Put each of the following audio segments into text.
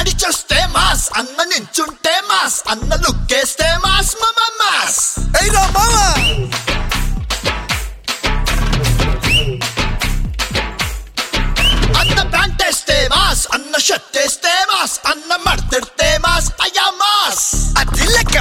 నడిచొస్తే mass అన్న నించుంటే mass అన్న లుక్కేస్తే మాస్ మమ మాస్ ఏయ్ రా మావా అన్న ప్యాంట్ వేస్తే మాస్ అన్న షర్ట్ వేస్తే మాస్ అన్న మడతెడితే మాస్ అయ్యా మాస్ అది లెక్క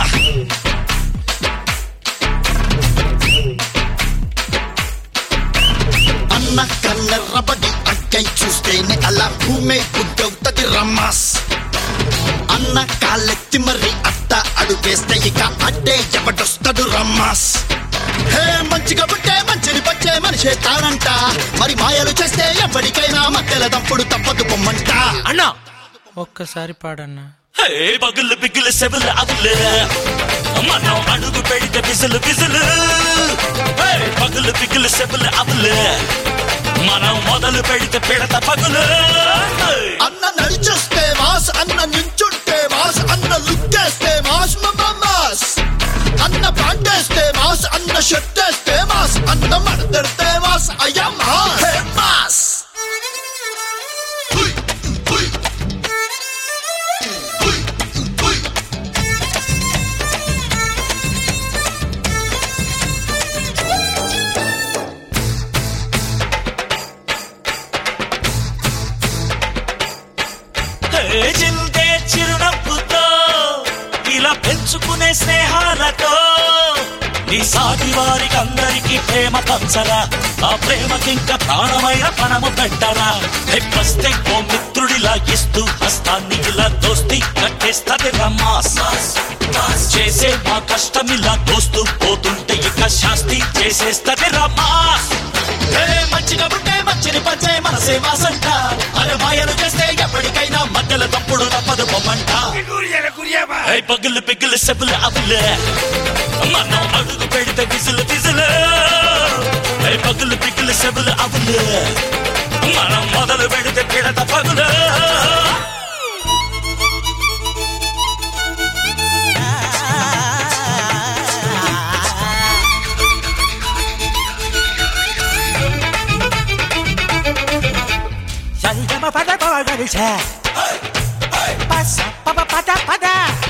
అన్న కన్నెర్రబడి అక్కై చూస్తేనే అలా భూమే గుడ్డవుతది రమ్మాస్ అన్న కాళ్ళెత్తి మరి అట్ట అడుగేస్తే ఇక అడ్డే ఎవడొస్తాడు రమ్మాస్ హే మంచిగా పుట్టే మంచిని పచ్చే మనిషే తానంట మరి మాయలు చేస్తే ఎప్పటికైనా మక్కల తప్పుడు తప్పదు పొమ్మంట అన్నా ఒక్కసారి పాడన్నా హే పగులు బిగులు సెబులు అబులు మనం అడుగు పెడితే బిజులు బిజులు హే పగులు బిగులు సెబులు అబులు మనం మొదలు పెడితే పిడత పగులు హే! అన్న నడిచొస్తే మాస్ అన్న నించుంటే మాస్ అన్న లుక్కేస్తే మాస్ మమ్మ మాస్ అన్న పాంటేస్తే మాస్ అన్న షర్ట్ వేస్తే మాస్ అన్న మడతెడితే మాస్ అయ్యా మాస్ హే మాస్ హుయ్, హుయ్. హుయ్, హుయ్. హే జిల్దే చిరునవ్వుతో ఇలా పెంచుకునే స్నేహాలతో నీ సాటి వారికి అందరికీ ప్రేమ పంచరా ఆ ప్రేమకింక ప్రాణమైన పణము పెట్టరా తెప్పస్తే ఓ మిత్రుడిలా ఇస్తూ హస్తాన్ని ఇలా దోస్తి కట్టేస్తది రమ్మాస్ చేసే మా కష్టం ఇలా దోస్తూ పోతుంటే ఇక శాస్తి చేసేస్తది రమ్మాస్ హే మంచిగా ఉంటే మంచిని పంచే మనసే మాసంట అరే మాయలు చేస్తే ఎప్పటికైనా మధ్యలో తప్పుడు తప్పదు పొమ్మంట హే పగులు పిగులు సెబులు అబులు మనం అడుగు పెడితే విసులు విసులు హే పగులు పిగులు సెబులు అబులు మనం మొదలు పెడితే పిడత పగులు సంగమ పద పగలిస పస పద పద పద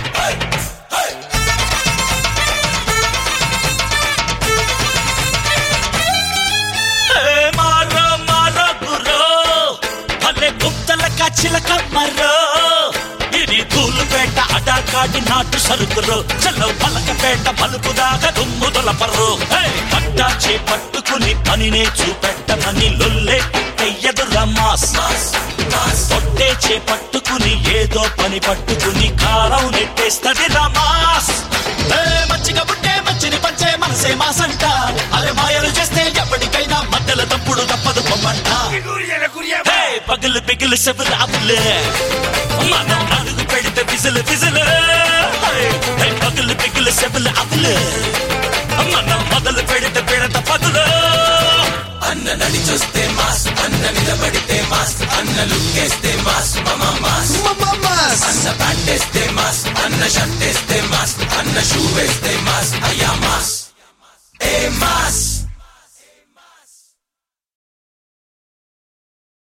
హే మారో మారో గురో భలే గుప్తల కచ్చిల కమ్మరో ఇది తూలుపేట అడాకాడి నాటు సరుకురు చలో పలకపేట మలుపు దాకా దుమ్ము దొలపరు పట్టా చేపట్టుకుని పనినే చూపెట్టమని లొల్లే ఎయ్యదు రమాస్ పొట్టే చేపట్టుకుని ఏదో పని పట్టుకుని కారం నెట్టేస్తది రమాస్ ఏ మంచిగా పుట్టే మంచిని పంచే మనసే మాసంట అరే మాయలు చేస్తే ఎప్పటికైనా మధ్యలో తప్పుడు తప్పదు పొమ్మంట హే, పగులు పిగులు సెబులు అబులు మనం అడుగు పెడితే బిజులు బిజులు హే, హే, పగులు పిగులు సెబులు అబులు మనం మొదలు పెడితే పిడత పగులు అన్న నడిచొస్తే మాస్ అన్న నిలబడితే మాస్ అన్న లుక్కేస్తే మాస్ మమ మాస్ మమ మాస్ అన్న ప్యాంటేస్తే మాస్ అన్న షర్ట్ వేస్తే మాస్ అన్న షూ వేస్తే మాస్ అయ్యా మాస్ ఏ మాస్